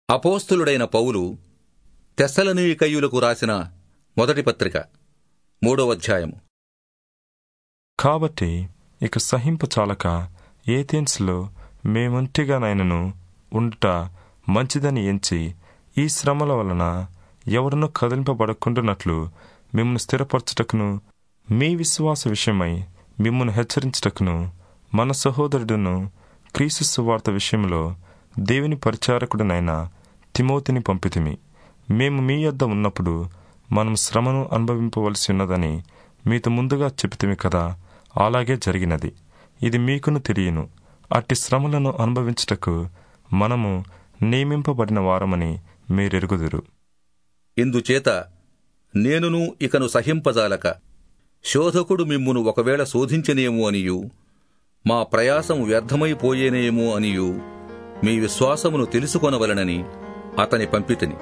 అపోస్తులుడైన పౌలు తెస్సలనీకయ్యులకు రాసిన మొదటి పత్రిక మూడవ అధ్యాయము కాబట్టి ఇక సహింపు చాలక ఏథెన్స్లో మేముంటిగానైనను ఉండుట మంచిదని ఎంచి ఈ శ్రమల వలన ఎవడనూ కదిలింపబడకుండానట్లు మిమ్మల్ని స్థిరపరచుటకును మీ విశ్వాస విషయమై మిమ్మల్ని హెచ్చరించుటకును మన సహోదరుడును క్రీస్తు సువార్త విషయంలో దేవుని పరిచారకుడనైన తిమోతిని పంపితిమి మేము మీ యొద్ద ఉన్నప్పుడు మనం శ్రమను అనుభవింపవలసి ఉన్నదని మీతో ముందుగా చెబితిమి కదా అలాగే జరిగినది ఇది మీకును తెలియను అట్టి శ్రమలను అనుభవించుటకు మనము నియమింపబడిన వారమని మీరెరుగుదురు ఇందుచేత నేనును ఇకను సహింపజాలక శోధకుడు మిమ్మును ఒకవేళ శోధించనేమో అనియు మా ప్రయాసం వ్యర్థమైపోయేనేమో అనియు మీ విశ్వాసమును తెలుసుకొనవలనని అతని పంపితిని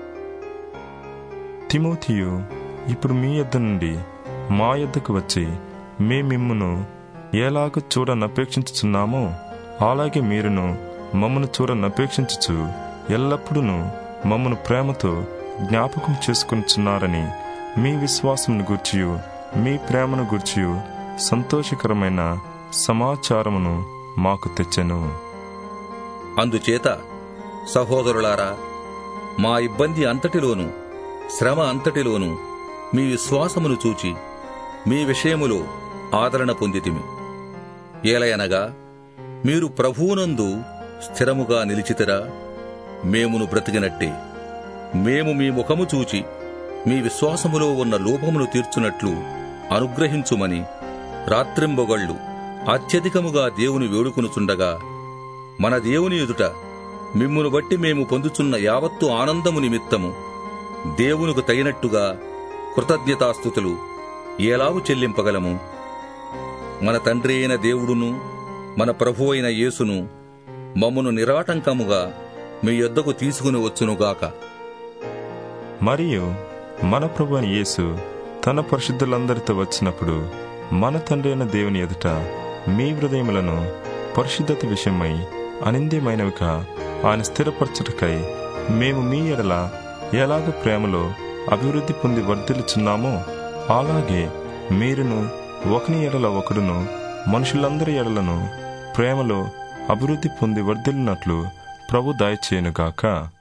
తిమోతియు ఇప్పుడు మీ యొద్ద నుండి మా యొద్దకు వచ్చి మే మిమ్మును ఎలాగ చూడనపేక్షించుచున్నామో అలాగే మీరును మమ్మను చూడనపేక్షించుచు ఎల్లప్పుడూ మమ్మను ప్రేమతో జ్ఞాపకం చేసుకునిచున్నారని మీ విశ్వాసమును గూర్చియు మీ ప్రేమను గూర్చియు సంతోషకరమైన సమాచారమును మాకు తెచ్చెను అందుచేత సహోదరులారా మా ఇబ్బంది అంతటిలోనూ శ్రమ అంతటిలోనూ మీ విశ్వాసమును చూచి మీ విషయములో ఆదరణ పొందితిమి ఏలయనగా మీరు ప్రభువునందు స్థిరముగా నిలిచితిరా మేమును బ్రతికినట్టే మేము మీ ముఖము చూచి మీ విశ్వాసములో ఉన్న లోపమును తీర్చునట్లు అనుగ్రహించుమని రాత్రింబొగళ్ళు అత్యధికముగా దేవుని వేడుకొనుచుండగా మన దేవుని ఎదుట మిమ్మును బట్టి మేము పొందుచున్న యావత్తు ఆనందము నిమిత్తము దేవునికి తగినట్టుగా కృతజ్ఞతాస్థుతులు ఎలాగు చెల్లింపగలము మన తండ్రి అయిన దేవుడును మన ప్రభు అయిన యేసును మమ్మను నిరాటంకముగా మీ యొద్దకు తీసుకుని వచ్చునుగాక మరియు మన ప్రభు అయిన యేసు తన పరిశుద్ధులందరితో వచ్చినప్పుడు మన తండ్రి అయిన దేవుని ఎదుట మీ హృదయములను పరిశుద్ధత విషయమై అనింద్యమైనవిగా ఆయన స్థిరపరచుటకై మేము మీ ఎడల ఎలాగ ప్రేమలో అభివృద్ధి పొంది వర్ధిల్లుచున్నామో అలాగే మీరును ఒకని ఎడల ఒకడును మనుషులందరి ఎడలను ప్రేమలో అభివృద్ధి పొంది వర్ధిల్లినట్లు ప్రభు దయచేయునుగాక